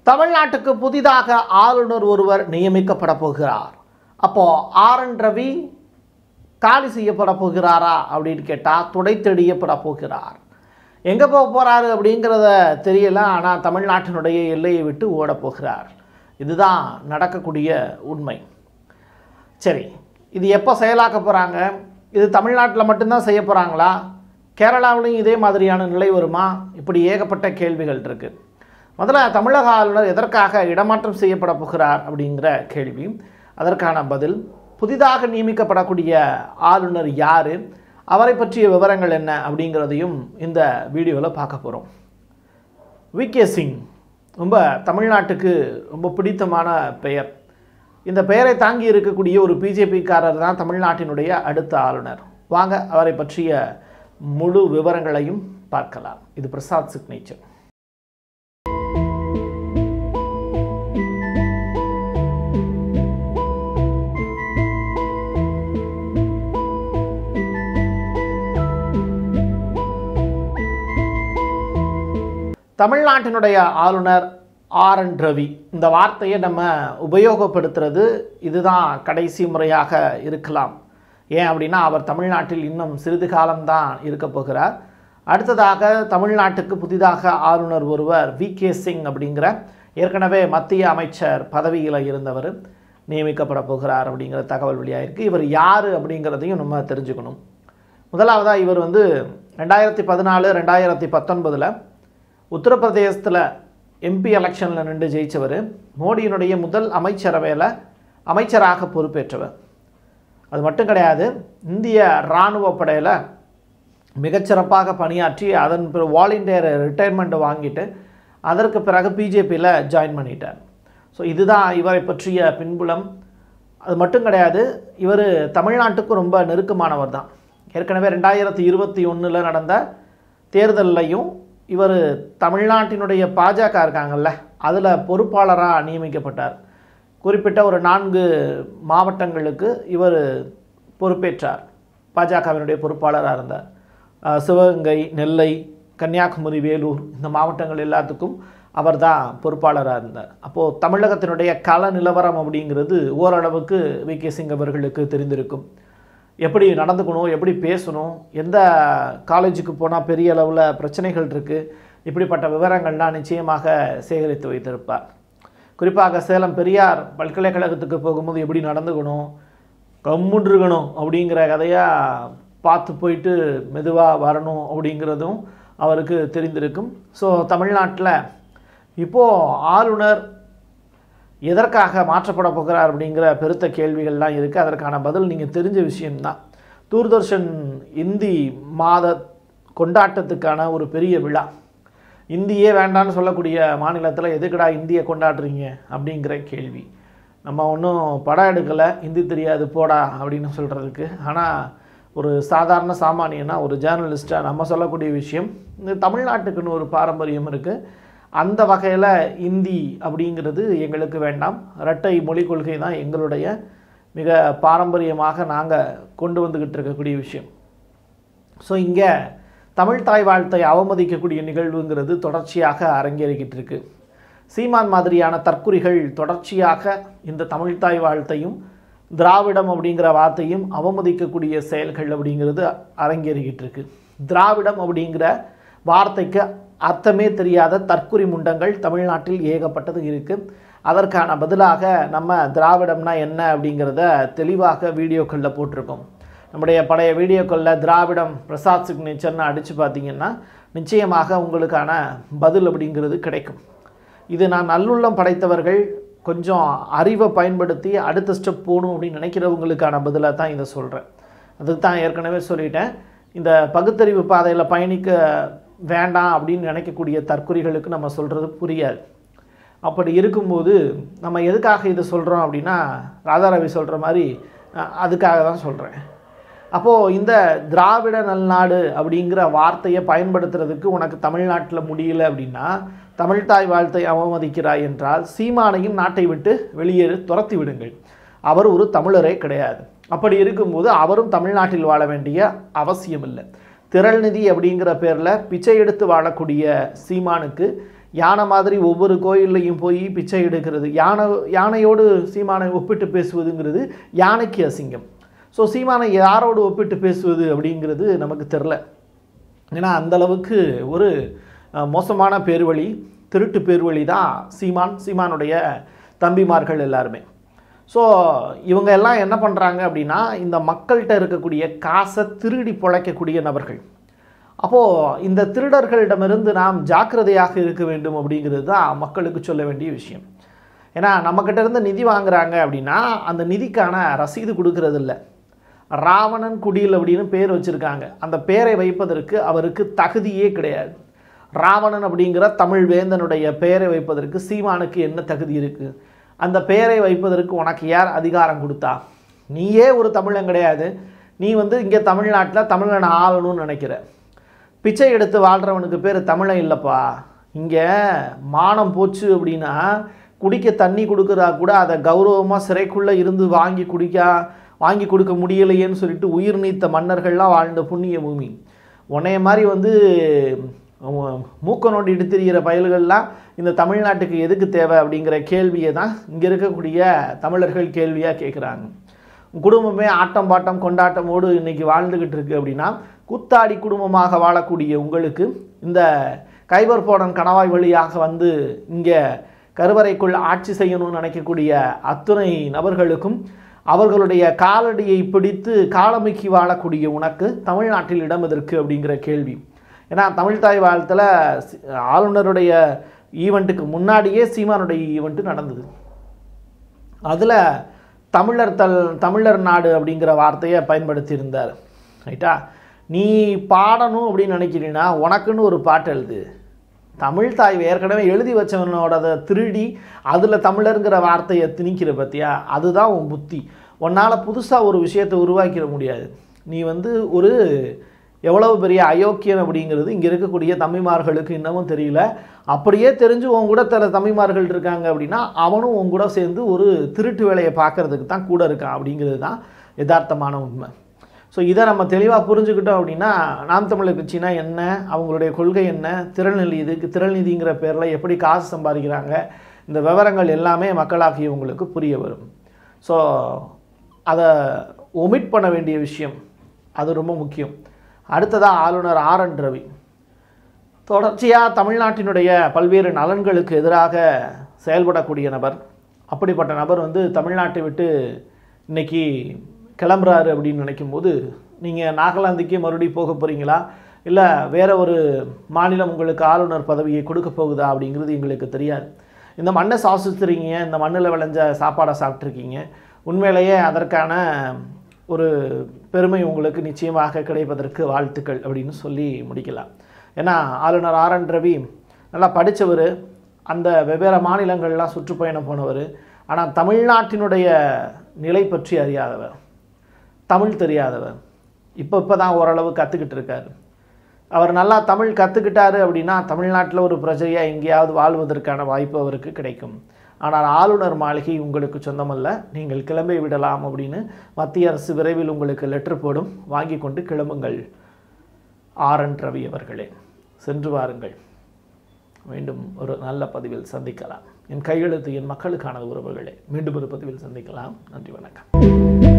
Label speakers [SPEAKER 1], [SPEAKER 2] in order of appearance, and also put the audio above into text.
[SPEAKER 1] தமிழ்நாட்டுக்கு புதிதாக ஆளுநர் ஒருவர் நியமிக்கப்பட போகிறார் அப்போ ஆர் என் ரவி காலி செய்யப்பட போகிறாரா அப்படின்னு கேட்டால் துடைத்தெறியப்பட போகிறார் எங்கே போக போகிறாரு அப்படிங்கிறத தெரியல ஆனால் தமிழ்நாட்டினுடைய எல்லையை விட்டு ஓடப் போகிறார் இதுதான் நடக்கக்கூடிய உண்மை சரி இது எப்போ செயலாக்க போகிறாங்க இது தமிழ்நாட்டில் மட்டும்தான் செய்ய போகிறாங்களா கேரளாவிலையும் இதே மாதிரியான நிலை வருமா இப்படி ஏகப்பட்ட கேள்விகள் இருக்குது முதல்ல தமிழக ஆளுநர் எதற்காக இடமாற்றம் செய்யப்பட போகிறார் அப்படிங்கிற கேள்வி அதற்கான பதில் புதிதாக நியமிக்கப்படக்கூடிய ஆளுநர் யார் அவரை பற்றிய விவரங்கள் என்ன அப்படிங்கிறதையும் இந்த வீடியோவில் பார்க்க போகிறோம் வி கே சிங் ரொம்ப தமிழ்நாட்டுக்கு ரொம்ப பிடித்தமான பெயர் இந்த பெயரை தாங்கி இருக்கக்கூடிய ஒரு பிஜேபிக்காரர் தான் தமிழ்நாட்டினுடைய அடுத்த ஆளுநர் வாங்க அவரை பற்றிய முழு விவரங்களையும் பார்க்கலாம் இது பிரசாத் சிக்னேச்சர் தமிழ்நாட்டினுடைய ஆளுநர் ஆர் என் ரவி இந்த வார்த்தையை நம்ம உபயோகப்படுத்துறது இதுதான் கடைசி முறையாக இருக்கலாம் ஏன் அப்படின்னா அவர் தமிழ்நாட்டில் இன்னும் சிறிது காலம்தான் இருக்க போகிறார் அடுத்ததாக தமிழ்நாட்டுக்கு புதிதாக ஆளுநர் ஒருவர் வி கே சிங் அப்படிங்கிற ஏற்கனவே மத்திய அமைச்சர் பதவியில் இருந்தவர் நியமிக்கப்பட போகிறார் அப்படிங்கிற தகவல் வெளியாயிருக்கு இவர் யார் அப்படிங்கிறதையும் நம்ம தெரிஞ்சுக்கணும் முதலாவதாக இவர் வந்து ரெண்டாயிரத்தி பதினாலு ரெண்டாயிரத்தி பத்தொன்பதில் உத்தரப்பிரதேசத்தில் எம்பி எலெக்ஷனில் நின்று ஜெயித்தவர் மோடியினுடைய முதல் அமைச்சரவையில் அமைச்சராக பொறுப்பேற்றவர் அது மட்டும் கிடையாது இந்திய இராணுவ படையில் மிகச்சிறப்பாக பணியாற்றி அதன் பிறகு வாலண்டியர் ரிட்டையர்மெண்ட் வாங்கிட்டு அதற்கு பிறகு பிஜேபியில் ஜாயின் பண்ணிட்டார் ஸோ இதுதான் இவரை பற்றிய பின்புலம் அது மட்டும் கிடையாது இவர் தமிழ்நாட்டுக்கு ரொம்ப நெருக்கமானவர் தான் ஏற்கனவே ரெண்டாயிரத்தி இருபத்தி ஒன்றில் நடந்த தேர்தல்லையும் இவர் தமிழ்நாட்டினுடைய பாஜக இருக்காங்கல்ல அதில் பொறுப்பாளராக நியமிக்கப்பட்டார் குறிப்பிட்ட ஒரு நான்கு மாவட்டங்களுக்கு இவர் பொறுப்பேற்றார் பாஜகவினுடைய பொறுப்பாளராக இருந்தார் அஹ் சிவகங்கை நெல்லை கன்னியாகுமரி வேலூர் இந்த மாவட்டங்கள் எல்லாத்துக்கும் அவர் தான் பொறுப்பாளராக இருந்தார் அப்போது தமிழகத்தினுடைய கள நிலவரம் அப்படிங்கிறது ஓரளவுக்கு வி கே சிங் அவர்களுக்கு தெரிந்திருக்கும் எப்படி நடந்துக்கணும் எப்படி பேசணும் எந்த காலேஜுக்கு போனால் பெரிய அளவில் பிரச்சனைகள் இருக்குது இப்படிப்பட்ட விவரங்கள்லாம் நிச்சயமாக சேகரித்து வைத்திருப்பார் குறிப்பாக சேலம் பெரியார் பல்கலைக்கழகத்துக்கு போகும்போது எப்படி நடந்துக்கணும் கம்முன்னு இருக்கணும் அப்படிங்கிற கதையாக பார்த்து போயிட்டு மெதுவாக வரணும் அப்படிங்கிறதும் அவருக்கு தெரிந்திருக்கும் ஸோ தமிழ்நாட்டில் இப்போது ஆளுநர் எதற்காக மாற்றப்பட போகிறார் அப்படிங்கிற பெருத்த கேள்விகள்லாம் இருக்குது அதற்கான பதில் நீங்கள் தெரிஞ்ச விஷயம்தான் தூர்தர்ஷன் இந்தி மாத கொண்டாட்டத்துக்கான ஒரு பெரிய விழா இந்தியே வேண்டான்னு சொல்லக்கூடிய மாநிலத்தில் எதுக்குடா இந்தியை கொண்டாடுறீங்க அப்படிங்கிற கேள்வி நம்ம ஒன்றும் படம் எடுக்கலை ஹிந்தி தெரியாது போடா அப்படின்னு சொல்கிறதுக்கு ஆனால் ஒரு சாதாரண சாமானியனா ஒரு ஜேர்னலிஸ்ட்டாக நம்ம சொல்லக்கூடிய விஷயம் இந்த தமிழ்நாட்டுக்குன்னு ஒரு பாரம்பரியம் இருக்குது அந்த வகையில் இந்தி அப்படிங்கிறது எங்களுக்கு வேண்டாம் இரட்டை மொழி கொள்கை தான் எங்களுடைய மிக பாரம்பரியமாக நாங்கள் கொண்டு வந்துக்கிட்டு இருக்கக்கூடிய விஷயம் ஸோ இங்கே தமிழ் தாய் வாழ்த்தை அவமதிக்கக்கூடிய நிகழ்வுங்கிறது தொடர்ச்சியாக அரங்கேறிக்கிட்டு இருக்கு சீமான் மாதிரியான தற்குறிகள் தொடர்ச்சியாக இந்த தமிழ் தாய் வாழ்த்தையும் திராவிடம் அப்படிங்கிற வார்த்தையும் அவமதிக்கக்கூடிய செயல்கள் அப்படிங்கிறது அரங்கேறிக்கிட்டு இருக்கு திராவிடம் அப்படிங்கிற வார்த்தைக்கு அர்த்தமே தெரியாத தற்குறி முண்டங்கள் தமிழ்நாட்டில் ஏகப்பட்டது இருக்குது அதற்கான பதிலாக நம்ம திராவிடம்னா என்ன அப்படிங்கிறத தெளிவாக வீடியோக்களில் போட்டிருக்கோம் நம்முடைய பழைய வீடியோக்களில் திராவிடம் பிரசாத் சிக்னேச்சர்னு அடித்து பார்த்தீங்கன்னா நிச்சயமாக உங்களுக்கான பதில் அப்படிங்கிறது கிடைக்கும் இது நான் நல்லுள்ளம் படைத்தவர்கள் கொஞ்சம் அறிவை பயன்படுத்தி அடுத்த ஸ்டெப் போகணும் அப்படின்னு நினைக்கிறவங்களுக்கான பதிலாக தான் இதை சொல்கிறேன் அதுக்கு தான் ஏற்கனவே சொல்லிட்டேன் இந்த பகுத்தறிவு பாதையில் பயணிக்க வேண்டாம் அப்படின்னு நினைக்கக்கூடிய தற்குறிகளுக்கு நம்ம சொல்கிறது புரியாது அப்படி இருக்கும்போது நம்ம எதுக்காக இதை சொல்கிறோம் அப்படின்னா ராதாரவி சொல்கிற மாதிரி அஹ், அதுக்காக தான் சொல்கிறேன் அப்போது இந்த திராவிட நல்நாடு அப்படிங்கிற வார்த்தையை பயன்படுத்துறதுக்கு உனக்கு தமிழ்நாட்டில் முடியல அப்படின்னா தமிழ் தாய் வாழ்த்தை அவமதிக்கிறாய் என்றால் சீமானையும் நாட்டை விட்டு வெளியேறு துரத்தி விடுங்கள் அவர் ஒரு தமிழரே கிடையாது அப்படி இருக்கும்போது அவரும் தமிழ்நாட்டில் வாழ வேண்டிய அவசியம் இல்லை திரள்நிதி அப்படிங்கிற பேரில் பிச்சை எடுத்து வாழக்கூடிய சீமானுக்கு யானை மாதிரி ஒவ்வொரு கோயில்லையும் போய் பிச்சை எடுக்கிறது யானை யானையோடு சீமானை ஒப்பிட்டு பேசுவதுங்கிறது யானைக்கு அசிங்கம் ஸோ சீமானை யாரோடு ஒப்பிட்டு பேசுவது அப்படிங்கிறது நமக்கு தெரில ஏன்னா அந்த அளவுக்கு ஒரு அஹ், மோசமான பேர்வழி திருட்டு பேர்வழி தான் சீமான் சீமானுடைய தம்பிமார்கள் எல்லாருமே ஸோ இவங்க எல்லாம் என்ன பண்ணுறாங்க அப்படின்னா இந்த மக்கள்கிட்ட இருக்கக்கூடிய காசை திருடி பிழைக்கக்கூடிய நபர்கள் அப்போது இந்த திருடர்களிடமிருந்து நாம் ஜாக்கிரதையாக இருக்க வேண்டும் அப்படிங்கிறது தான் மக்களுக்கு சொல்ல வேண்டிய விஷயம் ஏன்னா நம்மக்கிட்ட இருந்து நிதி வாங்குறாங்க அப்படின்னா அந்த நிதிக்கான ரசீது கொடுக்கறது இல்ல ராவணன் குடில் அப்படின்னு பேர் வச்சுருக்காங்க அந்த பேரை வைப்பதற்கு அவருக்கு தகுதியே கிடையாது ராவணன் அப்படிங்கிற தமிழ் வேந்தனுடைய பெயரை வைப்பதற்கு சீமானுக்கு என்ன தகுதி இருக்குது அந்த பெயரை வைப்பதற்கு உனக்கு யார் அதிகாரம் கொடுத்தா நீயே ஒரு தமிழன் கிடையாது நீ வந்து இங்கே தமிழ்நாட்டில் தமிழனை ஆளணும்னு நினைக்கிற பிச்சை எடுத்து வாழ்கிறவனுக்கு பேர் தமிழன் இல்லைப்பா இங்கே மானம் போச்சு அப்படின்னா குடிக்க தண்ணி கொடுக்குறா கூட அதை கௌரவமாக சிறைக்குள்ளே இருந்து வாங்கி குடிக்க வாங்கி கொடுக்க முடியலையேன்னு சொல்லிட்டு உயிர் நீத்த மன்னர்கள்லாம் வாழ்ந்த புண்ணிய பூமி உன்னைய மாதிரி வந்து உம், மூக்க நோண்டி எடுத்திருக்கிற பயல்கள்லாம் இந்த தமிழ்நாட்டுக்கு எதுக்கு தேவை அப்படிங்கிற கேள்வியை தான் இங்கே இருக்கக்கூடிய தமிழர்கள் கேள்வியாக கேட்குறாங்க குடும்பமே ஆட்டம் பாட்டம் கொண்டாட்டமோடு இன்னைக்கு வாழ்ந்துக்கிட்டு இருக்கு அப்படின்னா கூத்தாடி குடும்பமாக வாழக்கூடிய உங்களுக்கு இந்த கைபர் போடன் கணவாய் வழியாக வந்து இங்கே கருவறைக்குள் ஆட்சி செய்யணும்னு நினைக்கக்கூடிய அத்துணை நபர்களுக்கும் அவர்களுடைய காலடியை பிடித்து காலமிக்கி வாழக்கூடிய உனக்கு தமிழ்நாட்டில் இடம் எதற்கு அப்படிங்கிற கேள்வி ஏன்னா தமிழ்தாய் வாழ்த்தில் ஆளுநருடைய ஈவெண்ட்டுக்கு முன்னாடியே சீமானுடைய ஈவெண்ட்டு நடந்தது அதில் தமிழர் தல் தமிழர் நாடு அப்படிங்கிற வார்த்தையை பயன்படுத்தியிருந்தார் ரைட்டா நீ பாடணும் அப்படின்னு நினைக்கிறீன்னா உனக்குன்னு ஒரு பாட்டு எழுது தமிழ் தாய் ஏற்கனவே எழுதி வச்சவனோட திருடி அதில் தமிழருங்கிற வார்த்தையை திணிக்கிற பத்தியா அதுதான் உன் புத்தி உன்னால் புதுசாக ஒரு விஷயத்தை உருவாக்கிட முடியாது நீ வந்து ஒரு எவ்வளவு பெரிய அயோக்கியன் அப்படிங்கிறது இங்கே இருக்கக்கூடிய தம்பிமார்களுக்கு இன்னமும் தெரியல அப்படியே தெரிஞ்சு உன் கூட தர தம்பிமார்கள் இருக்காங்க அப்படின்னா அவனும் உன் கூட சேர்ந்து ஒரு திருட்டு வேலையை பார்க்கறதுக்கு தான் கூட இருக்கான் அப்படிங்கிறது தான் யதார்த்தமான உண்மை ஸோ இதை நம்ம தெளிவாக புரிஞ்சுக்கிட்டோம் அப்படின்னா நாம் தமிழர் கட்சினா என்ன அவங்களுடைய கொள்கை என்ன திறல்நிதி இதுக்கு திறல்நிதிங்கிற பேரில் எப்படி காசு சம்பாதிக்கிறாங்க இந்த விவரங்கள் எல்லாமே மக்களாகியவங்களுக்கு புரிய வரும் ஸோ அதை ஒமிட் பண்ண வேண்டிய விஷயம் அது ரொம்ப முக்கியம் அடுத்ததாக ஆளுநர் ஆர் என் ரவி தொடர்ச்சியாக தமிழ்நாட்டினுடைய பல்வேறு நலன்களுக்கு எதிராக செயல்படக்கூடிய நபர் அப்படிப்பட்ட நபர் வந்து தமிழ்நாட்டை விட்டு இன்னைக்கு கிளம்புறாரு அப்படின்னு நினைக்கும்போது நீங்கள் நாகாலாந்துக்கே மறுபடியும் போக போகிறீங்களா இல்லை வேற ஒரு மாநிலம் உங்களுக்கு ஆளுநர் பதவியை கொடுக்க போகுதா அப்படிங்கிறது எங்களுக்கு தெரியாது இந்த மண்ணை சுவாசிச்சிருக்கீங்க இந்த மண்ணில் விளைஞ்ச சாப்பாடை சாப்பிட்ருக்கீங்க உண்மையிலேயே அதற்கான ஒரு பெருமை உங்களுக்கு நிச்சயமாக கிடைப்பதற்கு வாழ்த்துக்கள் அப்படின்னு சொல்லி முடிக்கலாம் ஏன்னா ஆளுநர் ஆர் என் ரவி நல்லா படித்தவர் அந்த வெவ்வேறு மாநிலங்கள்லாம் சுற்றுப்பயணம் போனவர் ஆனால் தமிழ்நாட்டினுடைய நிலை பற்றி அறியாதவர் தமிழ் தெரியாதவர் இப்போ இப்போ தான் ஓரளவு கற்றுக்கிட்டு இருக்காரு அவர் நல்லா தமிழ் கற்றுக்கிட்டாரு அப்படின்னா தமிழ்நாட்டில் ஒரு பிரஜையாக எங்கேயாவது வாழ்வதற்கான வாய்ப்பு அவருக்கு கிடைக்கும் ஆனால் ஆளுநர் மாளிகை உங்களுக்கு சொந்தமல்ல நீங்கள் கிளம்பி விடலாம் அப்படின்னு மத்திய அரசு விரைவில் உங்களுக்கு லெட்டர் போடும் வாங்கி கொண்டு கிளம்புங்கள் ஆர் என் ரவி அவர்களே சென்று வாருங்கள் மீண்டும் ஒரு நல்ல பதிவில் சந்திக்கலாம் என் கையெழுத்து என் மக்களுக்கான உறவுகளே மீண்டும் ஒரு பதிவில் சந்திக்கலாம் நன்றி வணக்கம்